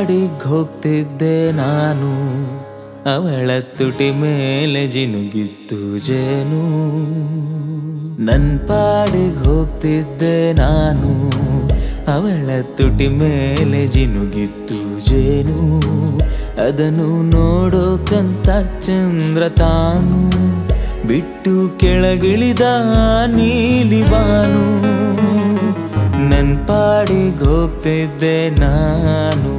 ಪಾಡಿಗ್ ಹೋಗ್ತಿದ್ದೆ ನಾನು ಅವಳ ತುಟಿ ಮೇಲೆ ಜಿನುಗಿತ್ತು ಜೇನು ನನ್ ಪಾಡಿಗ್ ಹೋಗ್ತಿದ್ದೆ ನಾನು ಅವಳ ತುಟಿ ಮೇಲೆ ಜಿನುಗಿತ್ತು ಜೇನು ಅದನ್ನು ನೋಡೋಕಂತ ಚಂದ್ರ ತಾನು ಬಿಟ್ಟು ಕೆಳಗಿಳಿದ ನೀಲಿಬಾನು ನನ್ ಪಾಡಿಗ್ ಹೋಗ್ತಿದ್ದೆ ನಾನು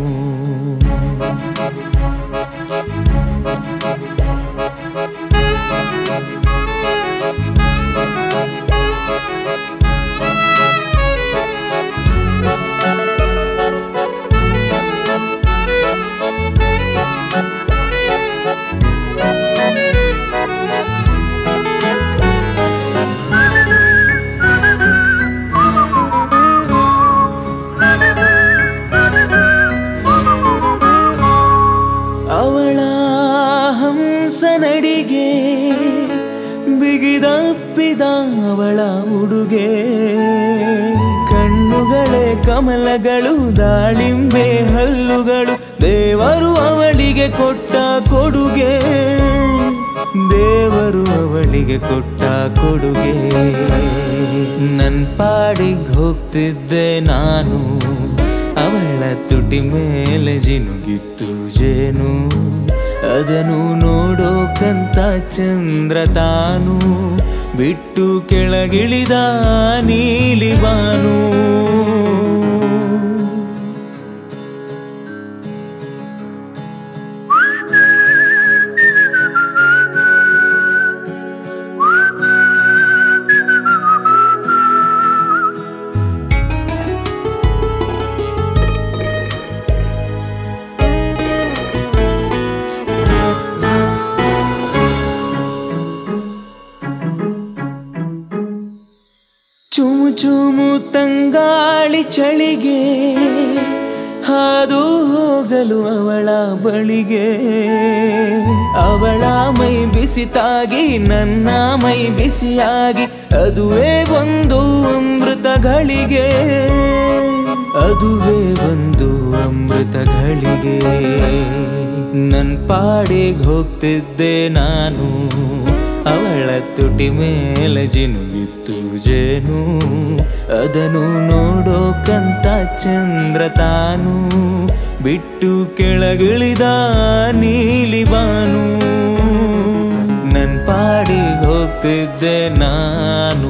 ಅವಳ ಹಂಸ ನಡಿಗೆ ಬಿಗಿದಪ್ಪಿದ ಅವಳ ಉಡುಗೆ ಕಣ್ಣುಗಳೇ ಕಮಲಗಳು ದಾಳಿಂಬೆ ಹಲ್ಲುಗಳು ದೇವರು ಅವಳಿಗೆ ಕೊಟ್ಟ ಕೊಡುಗೆ ದೇವರು ಅವಳಿಗೆ ಕೊಟ್ಟ ಕೊಡುಗೆ ನನ್ ಪಾಡಿಗ್ ಹೋಗ್ತಿದ್ದೆ ನಾನು ಅವಳ ತುಟಿ ಮೇಲೆ ಜಿನುಗಿತ್ತು ಜೇನು ಅದನ್ನು ನೋಡೋಕಂತ ಚಂದ್ರ ತಾನು ಬಿಟ್ಟು ಕೆಳಗಿಳಿದ ನೀಲಿಬಾನು ಚುಮು ಚುಮು ತಂಗಾಳಿ ಚಳಿಗೆ ಹಾದು ಹೋಗಲು ಅವಳ ಬಳಿಗೆ ಅವಳ ಮೈ ಬಿಸಿತಾಗಿ ನನ್ನ ಮೈ ಬಿಸಿಯಾಗಿ ಅದುವೇ ಒಂದು ಅಮೃತ ಗಳಿಗೆ ಅದುವೇ ಒಂದು ಅಮೃತ ಗಳಿಗೆ ನನ್ ಪಾಡಿಗೆ ಹೋಗ್ತಿದ್ದೆ ನಾನು ಅವಳ ತುಟಿ ಮೇಲೆ ಜಿನುಗಿತ್ತು ಜೇನು ಅದನ್ನು ನೋಡೋಕಂತ ಚಂದ್ರ ತಾನು ಬಿಟ್ಟು ಕೆಳಗಿಳಿದ ನೀಲಿಬಾನು ನನ್ ಪಾಡಿಗೆ ಹೋಗ್ತಿದ್ದೆ ನಾನು